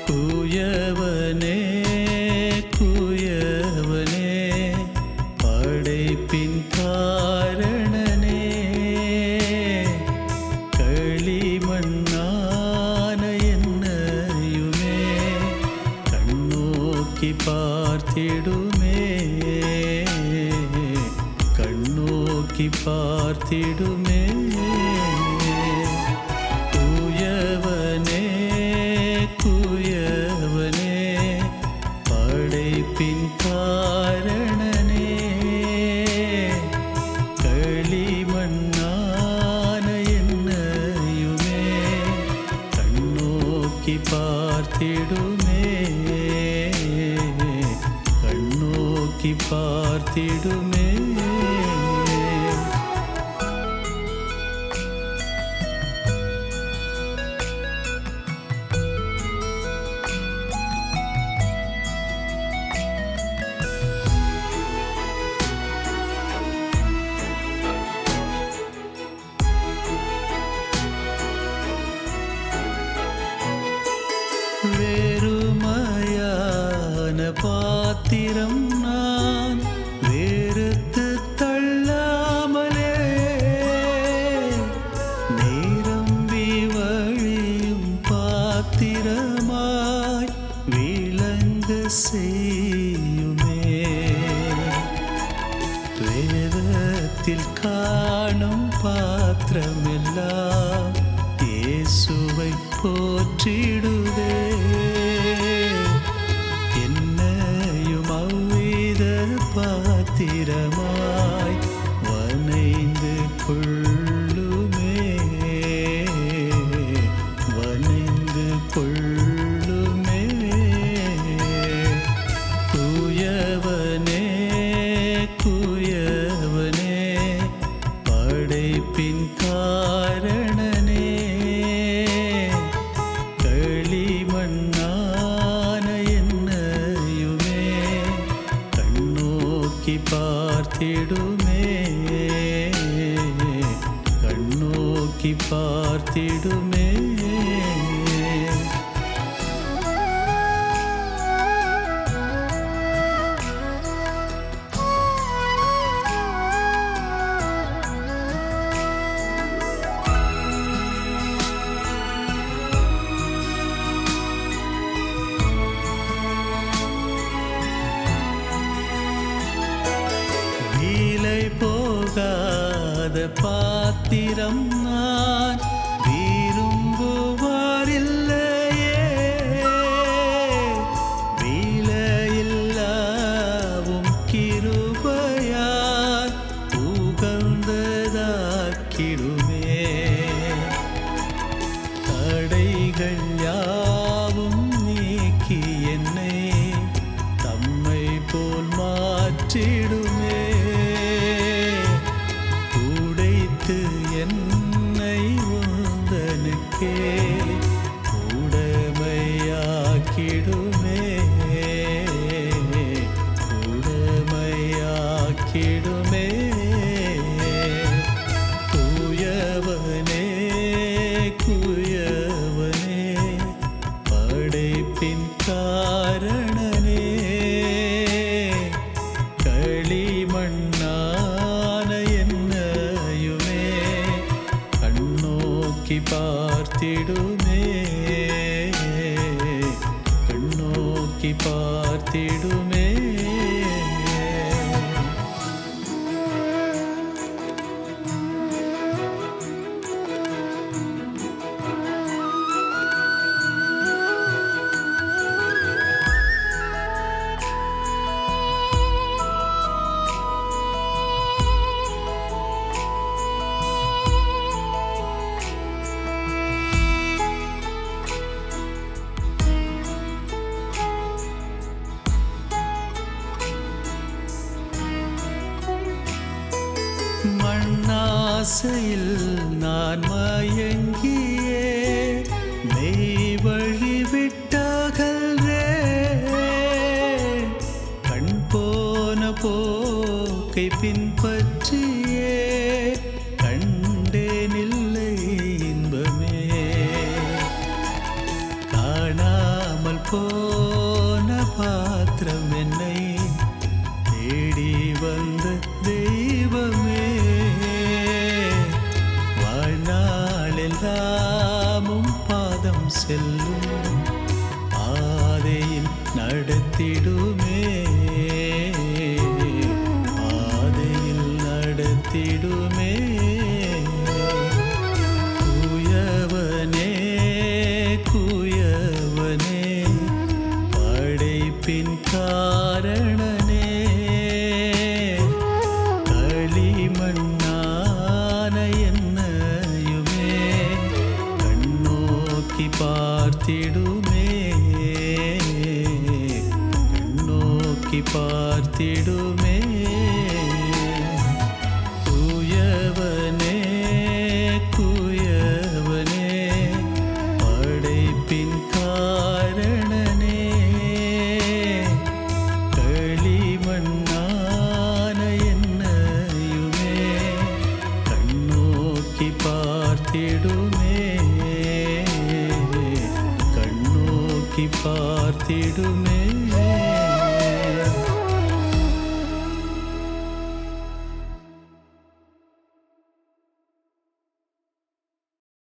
குயவனே குயவனே படைப்பின் காரணனே களிமண்ணான என்னையுமே கண்ணோக்கி பார்த்திடுமே கண்ணோக்கி பார்த்திடுமே குயவனே குயவனே படைப்பின் காரணனே களிமண்ணான என்னையுமே கண்ணோக்கி பார்த்திடுமே கண்ணோக்கி பார்த்திடுமே வேறுமையான பாத்திரம் நான் வேறுத்து தள்ளாமலே நிரம்பி வழியும் பாத்திரமாய் விளங்க செய்யுமே வேதத்தில் காணும் பாத்திரமெல்லாம் இயேசுவை போற்றிடுதே என்னையும் அவ்வித பாத்திரமாய் வனைந்து கொள்ளுமே வனைந்து கொள்ளுமே குயவனே குயவனே படைப்பின் காரணனே களிமண்ணான என்னையுமே கண்ணோக்கி பார்த்திடுமே கண்ணோக்கி பார்த்திடுமே வீலை போகாத பாத்திரம் நான் விரும்புவாரில்லையே வீலையில்லாவும் கிருபையால் உகந்ததாக்கிடுமே தடைகள் யாவும் நீக்கி என்னை தம்மை போல் மாற்றிடுமே உடைத்து என்னை உந்தனுக்கே உடமையாக்கிடுமே உடமையாக்கிடுமே குயவனே குயவனே படைப்பின் காரணனே களிமண்ணான என்னையுமே கண்ணோக்கி பார்த்திடுமே கண்ணோக்கி பார்த்திடுமே மண்ணாசையில் நான் மயங்கியே மெய் வழி விட்டகல்றே கண் போன போக்கை பின்பற்றியே கண்டேனில்லை இன்பமே காணாமல் உம் பாதம் செல்லும் பாதையில் நடத்திடுமே பாதையில் நடத்திடுமே குயவனே குயவனே படைப்பின் காரணனே களிமண்ணான என்னையுமே கண்ணோக்கி பார்த்திடுமே கண்ணோக்கி பார்த்திடுமே குயவனே குயவனே படைப்பின் காரணனே களிமண்ணான என்னையுமே கண்ணோக்கி பார்த்திடுமே கண்ணோக்கி பார்த்திடுமே